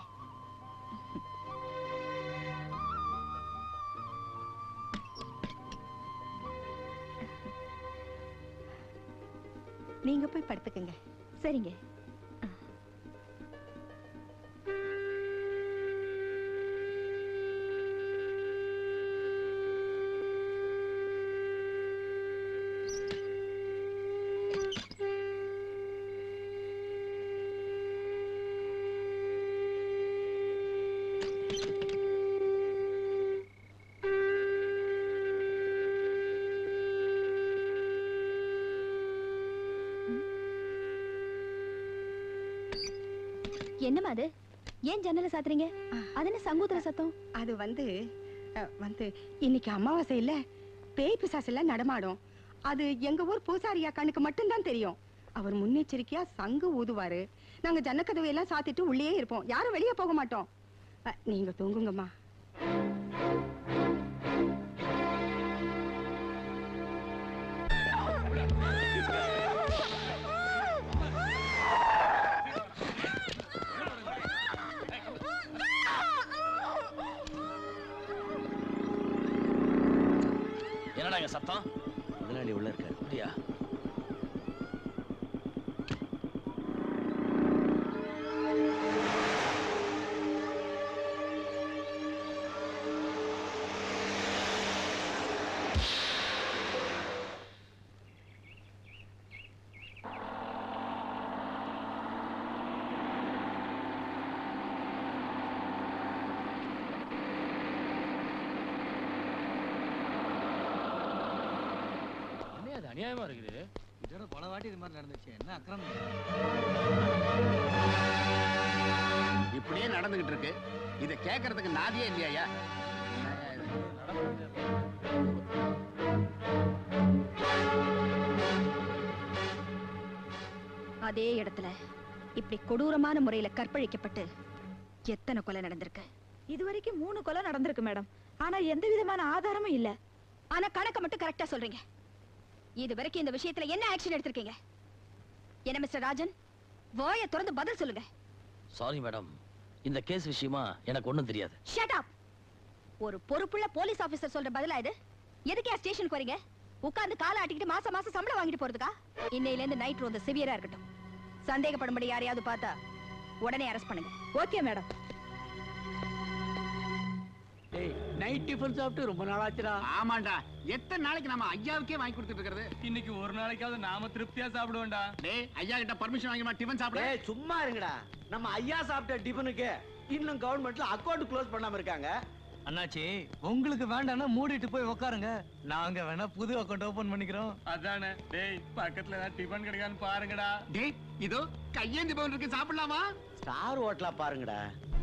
நீங்க போய் படுத்துக்கங்க சரிங்க என்னம்மா அது ஏன் ஜன்னலை சாத்துறீங்க அது என்ன சங்கூத்திர சத்தம் அது வந்து அ, வந்து இன்னைக்கு அமாவாசை இல்ல பேய் பிசாசு எல்லாம் நடமாடும் அது எங்க ஊர் பூசாரியா கண்ணுக்கு மட்டும்தான் தெரியும் அவர் முன்னெச்சரிக்கையா சங்கு ஊதுவாரு நாங்க ஜன்னக்கதவை எல்லாம் சாத்திட்டு உள்ளே இருப்போம் யாரும் வெளியே போக மாட்டோம் அ, நீங்க தூங்குங்கம்மா என்னடா இங்க சத்தம் முதலாளி உள்ள இருக்காரு அப்படியா என்ன அது அநியாயமா இருக்குது இதோட பல வாட்டி இது மாதிரி நடந்துச்சு என்ன அக்கிரமம் இப்படியே நடந்துகிட்டு இருக்கு இத கேக்குறதுக்கு நாதியே இல்லையா அதே இடத்துல இப்படி கொடூரமான முறையில கற்பழிக்கப்பட்டு எத்தனை கொலை நடந்திருக்கு இது வரைக்கும் மூணு கொலை நடந்திருக்கு மேடம் ஆனா எந்த விதமான ஆதாரமும் இல்ல ஆனா கணக்க மட்டும் கரெக்டா சொல்றீங்க இது வரைக்கும் இந்த விஷயத்துல என்ன ஆக்ஷன் எடுத்திருக்கீங்க என்ன மிஸ்டர் ராஜன் வாய திறந்து பதில் சொல்லுங்க சாரி மேடம் இந்த கேஸ் விஷயமா எனக்கு ஒண்ணும் தெரியாது ஷட் அப் ஒரு பொறுப்புள்ள போலீஸ் ஆபீசர் சொல்ற பதிலா இது எதுக்கு ஸ்டேஷனுக்கு வரீங்க உட்கார்ந்து காலை ஆட்டிக்கிட்டு மாசம் மாசம் சம்பளம் வாங்கிட்டு போறதுக்கா இன்னையில இருந்து நைட் ரொம்ப சிவியரா இருக்கட்டும் சந்தேகப்படும்படி யாரையாவது பார்த்தா உடனே அரெஸ்ட் பண்ணுங்க ஓகே மேடம் டேய் நைட் டிஃபன் சாப்பிட்டு ரொம்ப நாளாச்சுடா ஆமாண்டா எத்தனை நாளைக்கு நம்ம ஐயாவுக்கே வாங்கி கொடுத்துட்டு இருக்கிறது இன்னைக்கு ஒரு நாளைக்காவது நாம திருப்தியா சாப்பிடுவோம்டா டேய் ஐயா கிட்ட பர்மிஷன் வாங்கி டிஃபன் சாப்பிட ஏய் சும்மா இருங்கடா நம்ம ஐயா சாப்பிட்ட டிஃபனுக்கு இன்னும் கவர்மெண்ட்ல அக்கௌண்ட் க்ளோஸ் பண்ணாம இருக்காங்க அண்ணாச்சி உங்களுக்கு வேண்டாம்னா மூடிட்டு போய் உட்காருங்க நாங்க வேணா புது அக்கௌண்ட் ஓபன் பண்ணிக்கிறோம் அதானே டேய் பக்கத்துல ஏதாவது டிபன் கிடைக்கான்னு பாருங்கடா டேய் இதோ கையேந்தி பவன் இருக்கு சாப்பிடலாமா ஸ்டார் ஹோட்டலா பாருங்கடா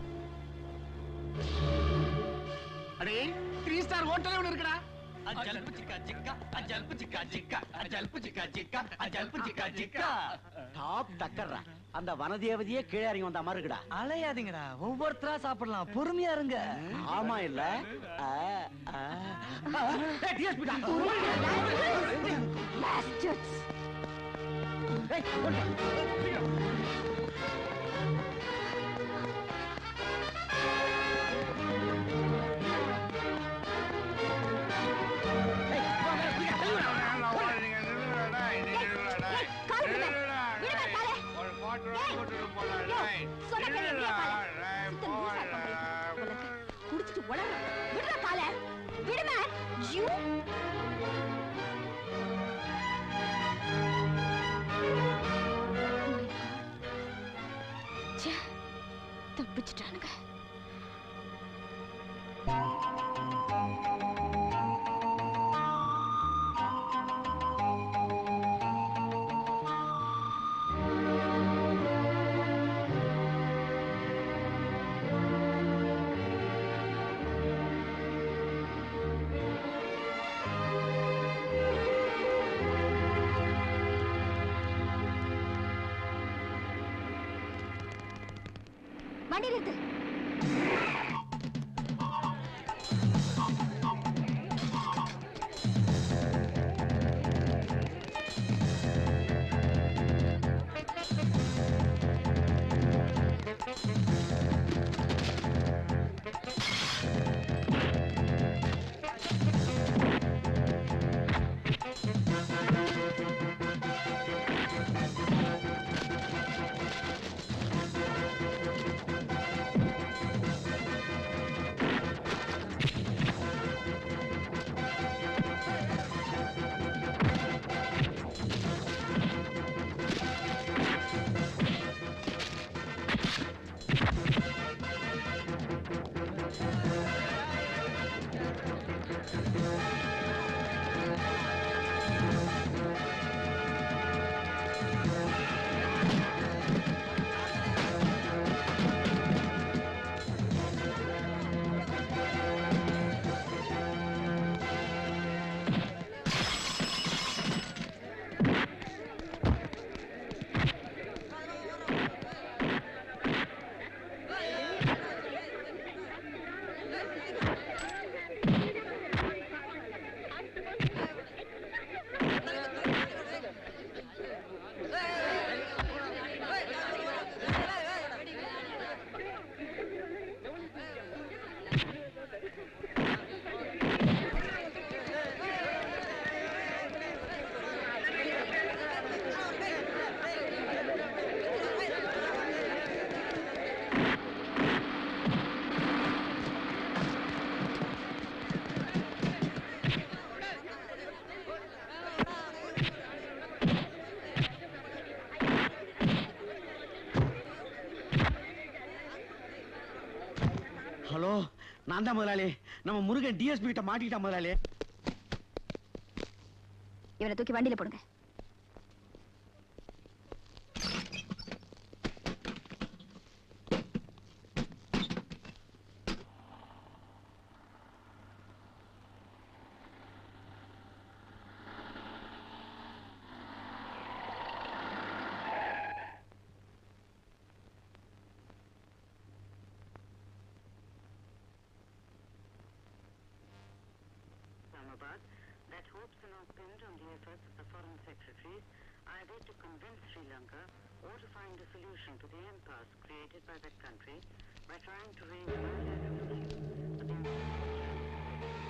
அடே த்ரீ ஸ்டார் ஹோட்டல் ஒன்று இருக்குடா அஜல்பு சிக்கா சிக்கா அஜல்பு சிக்கா சிக்கா அஜல்பு சிக்கா சிக்கா அஜல்பு சிக்கா சிக்கா டாப் டக்கர்ரா அந்த வனதேவதையே கீழே இறங்கி வந்த மாதிரி இருக்குடா அலையாதீங்கடா ஒவ்வொருத்தரா சாப்பிடலாம் பொறுமையா இருங்க ஆமா இல்ல ஆ, ஆ. ஏய், DSP டா. Bastards. ஏய், கொண்டு வா. ஏய், வா, வா, பிடிக்க, தள்ளி விடு. கால் விடு. விடுங்க, காலை. ஏய், சொன்ன கேளு, விடுங்க, காலை. சுத்த லூசா இருக்கான் போல இருக்கு. குடிச்சிட்டு உளறு. விடுடா காலை. விடு, man. You. ச்சே, தப்பிச்சிட்டானுங்க வண்டி நிறுத்து ஏய் ஹலோ நான் தான் முதலாளி நம்ம முருகன் டிஎஸ்பி கிட்ட மாட்டிக்கிட்டான் முதலாளி இவனை தூக்கி வண்டியில போடுங்க Islamabad that hopes are now pinned on the efforts of the foreign secretaries either to convince Sri Lanka or to find a solution to the impasse created by that country by trying to raise bilateral solutions. But the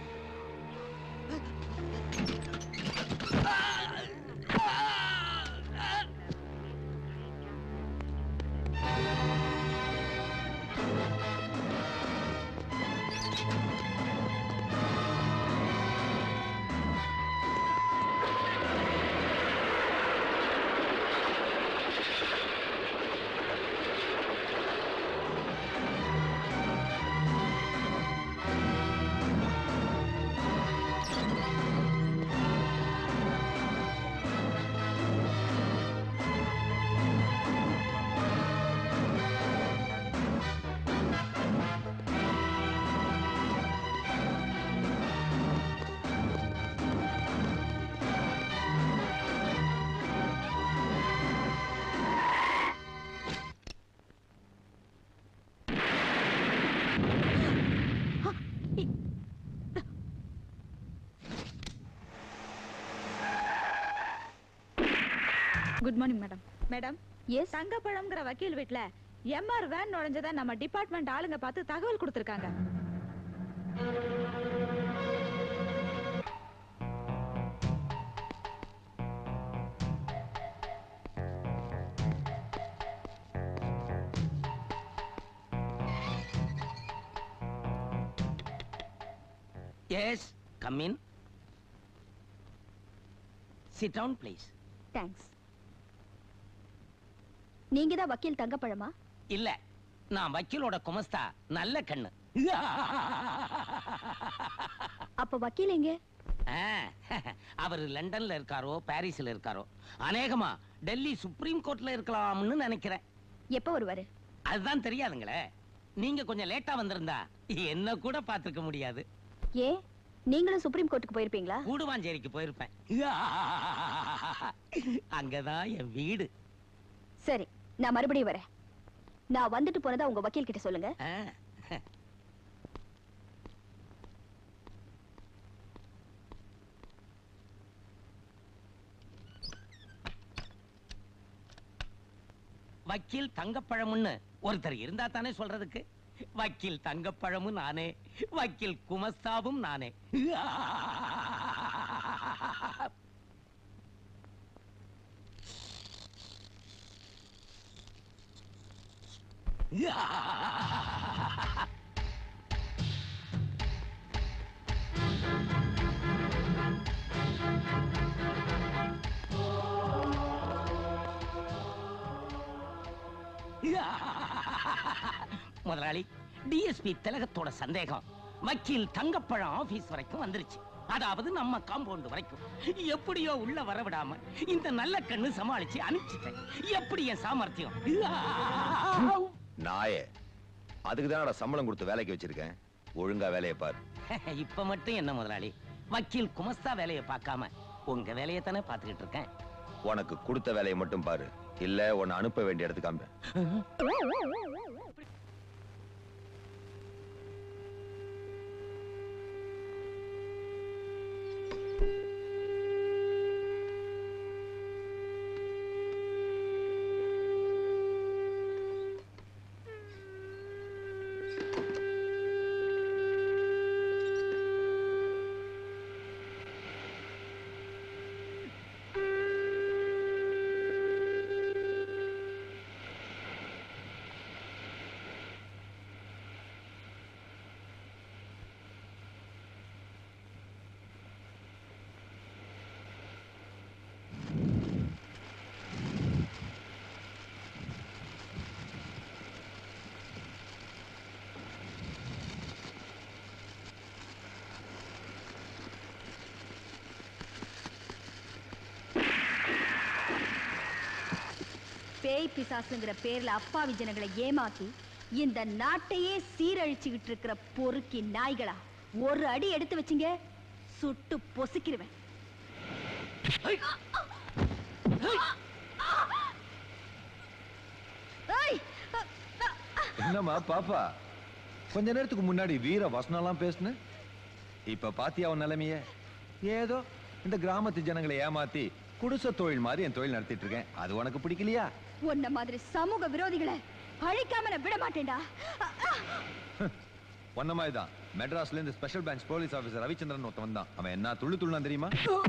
good morning madam madam yes தங்கப்பழம்ங்கிற வக்கீல் வீட்ல எம்ஆர் வேன் நுழைஞ்சதா நம்ம டிபார்ட்மெண்ட் ஆளுங்க பார்த்து தகவல் கொடுத்திருக்காங்க yes come in sit down please thanks நீங்க தான் வக்கீல் தங்கப்பழமா இல்ல நான் வக்கீலோட குமஸ்தா நல்ல கண்ணு அப்ப வக்கீல் எங்க ஆ, அவர் லண்டன்ல இருக்காரோ பாரிஸ்ல இருக்காரோ அநேகமா டெல்லி சுப்ரீம் கோர்ட்ல இருக்கலாம்னு நினைக்கிறேன் எப்ப வருவாரு அதுதான் தெரியாதுங்களே நீங்க கொஞ்சம் லேட்டா வந்திருந்தா என்ன கூட பார்த்திருக்க முடியாது ஏ நீங்களும் சுப்ரீம் கோர்ட்டுக்கு போயிருப்பீங்களா கூடுவாஞ்சேரிக்கு போயிருப்பேன் அங்கதான் என் வீடு சரி நான் மறுபடியும் வரேன் நான் வந்துட்டு போனதா உங்க வக்கீல் கிட்ட சொல்லுங்க ஆ. வக்கீல் தங்கப்பழம்னு ஒருத்தர் இருந்தா தானே சொல்றதுக்கு வக்கீல் தங்கப்பழமும் நானே வக்கீல் குமஸ்தாவும் நானே முதலாளி டிஎஸ்பி திலகத்தோட சந்தேகம் வக்கீல் தங்கப்பழம் ஆபீஸ் வரைக்கும் வந்துருச்சு அதாவது நம்ம காம்பவுண்ட் வரைக்கும் எப்படியோ உள்ள வர விடாம இந்த நல்ல கண்ணு சமாளிச்சு அனுப்பிச்சிட்டேன் எப்படி என் சாமர்த்தியம் நாயே அதுக்கு தான் சம்பளம் கொடுத்து வேலைக்கு வச்சிருக்கேன் ஒழுங்கா வேலையை பாரு இப்ப மட்டும் என்ன முதலாளி வக்கீல் குமஸ்தா வேலையை பார்க்காம உங்க வேலையை தானே பார்த்துக்கிட்டு இருக்கேன் உனக்கு கொடுத்த வேலையை மட்டும் பாரு இல்ல உன்னை அனுப்ப வேண்டிய இடத்துக்கு அனுப்பு பேய் பிசாசுங்கிற பேர்ல அப்பாவி ஜனங்களை ஏமாத்தி இந்த நாட்டையே சீரழிச்சுக்கிட்டு இருக்கிற பொறுக்கி நாய்களா ஒரு அடி எடுத்து வச்சீங்க சுட்டு பொசுக்கிடுவேன் ஏய்! என்னம்மா பாப்பா கொஞ்ச நேரத்துக்கு முன்னாடி வீர வசனம்லாம் பேசுன இப்ப பாத்தியா உன் நிலைமைய ஏதோ இந்த கிராமத்து ஜனங்களை ஏமாத்தி குடிசை தொழில் மாதிரி என் தொழில் நடத்திட்டு இருக்கேன் அது உனக்கு பிடிக்கலையா உன்ன மாதிரி சமூக விரோதிகளை அழிக்காம நான் விட மாட்டேன்டா ஒன்ன மாதிரி தான் மெட்ராஸ்ல இருந்து special branch police officer Ravichandran ஒருத்தன் வந்தான் அவன் என்ன துள்ளு துள்ளான் தெரியுமா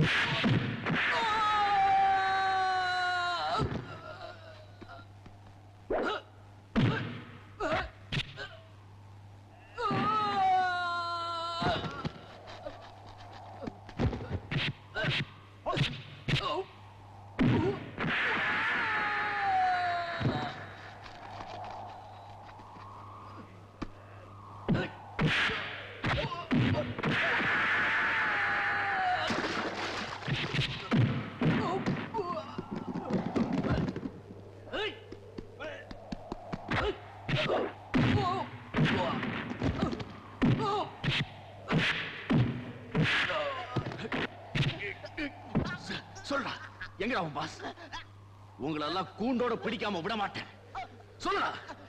சொல்றா எங்கடா உன் பாஸ் உங்களை எல்லாம் கூண்டோட பிடிக்காம விட மாட்டேன் சொல்லுடா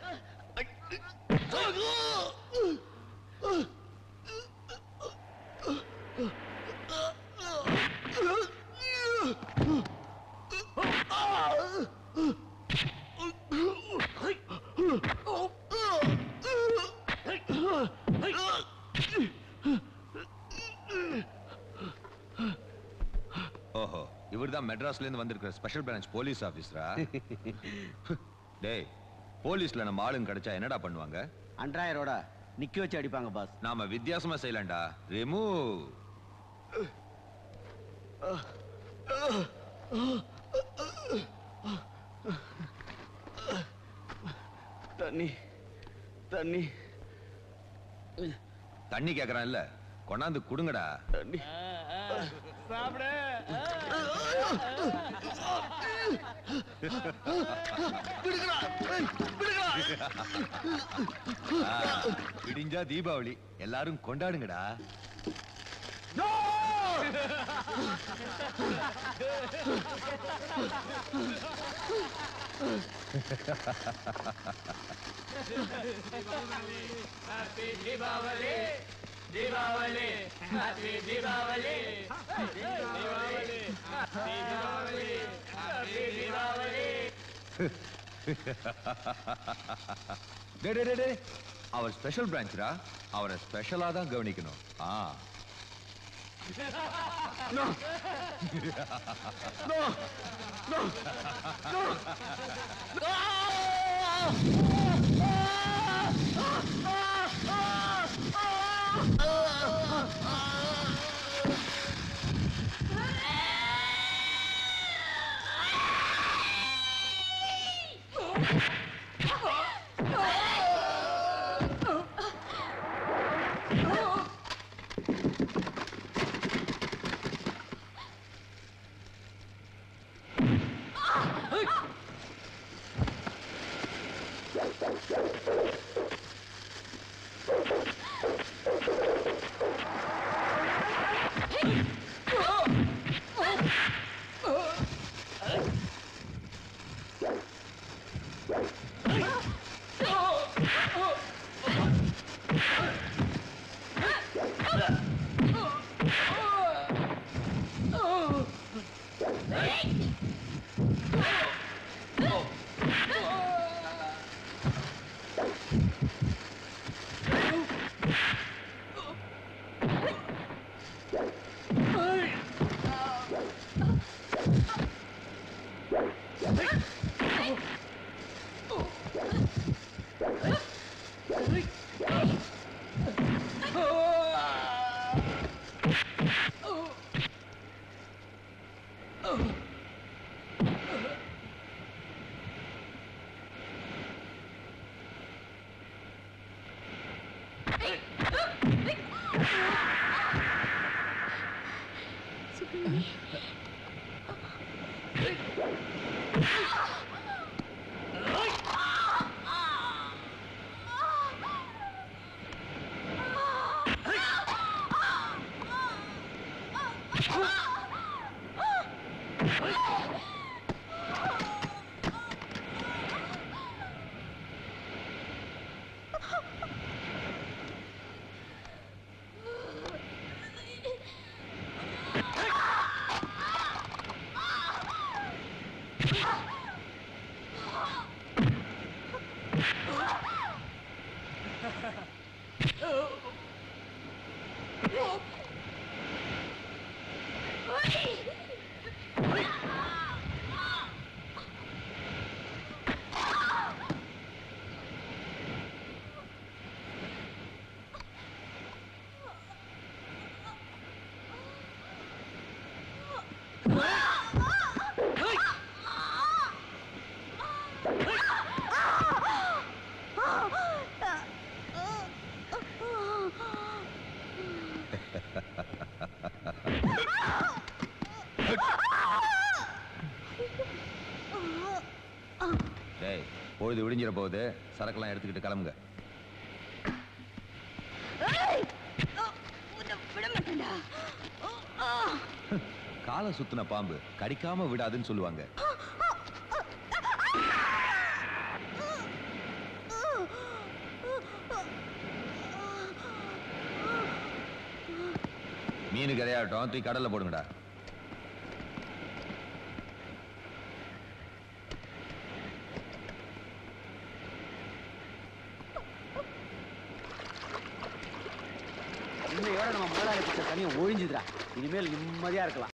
ஓஹோ இவர்தான் மெட்ராஸ்ல இருந்து வந்திருக்கிற ஸ்பெஷல் பிரான்ச் போலீஸ் ஆபீசரா டேய் போலீஸ்ல நம்ம ஆளுங்க கிடைச்சா என்னடா பண்ணுவாங்க அன்றாயரோட நிக்க வச்சு அடிப்பாங்க பாஸ் நாம வித்தியாசமா செய்யலாம்டா ரிமூவ் தண்ணி தண்ணி தண்ணி கேக்குறான் இல்ல கொண்டாந்து குடுங்கடா தண்ணி சாப்பிடு ஆ, விடிஞ்சா தீபாவளி எல்லாரும் கொண்டாடுங்கடா happy Deepavali Deepavali happy Deepavali Deepavali happy Deepavali happy Deepavali டேய், டேய், டேய், டேய். அவர் ஸ்பெஷல் பிரான்ச்ரா அவரை ஸ்பெஷலா தான் கவனிக்கணும் ஆ No! No! No! No! Oh! ஏய் பொழுது விடிஞ்சிட போகுது சரக்கெல்லாம் எடுத்துக்கிட்டு கிளம்புங்க விட மாட்டேன்டா காலை சுத்தின பாம்பு கடிக்காம விடாதுன்னு சொல்லுவாங்க மீனுக்கு இரையாட்டம் தூக்கி கடல்ல போடுங்கடா இன்னையோட நம்ம முதலாளி பிடிச்ச தனியை ஒழிஞ்சுதுடா இனிமேல் நிம்மதியா இருக்கலாம்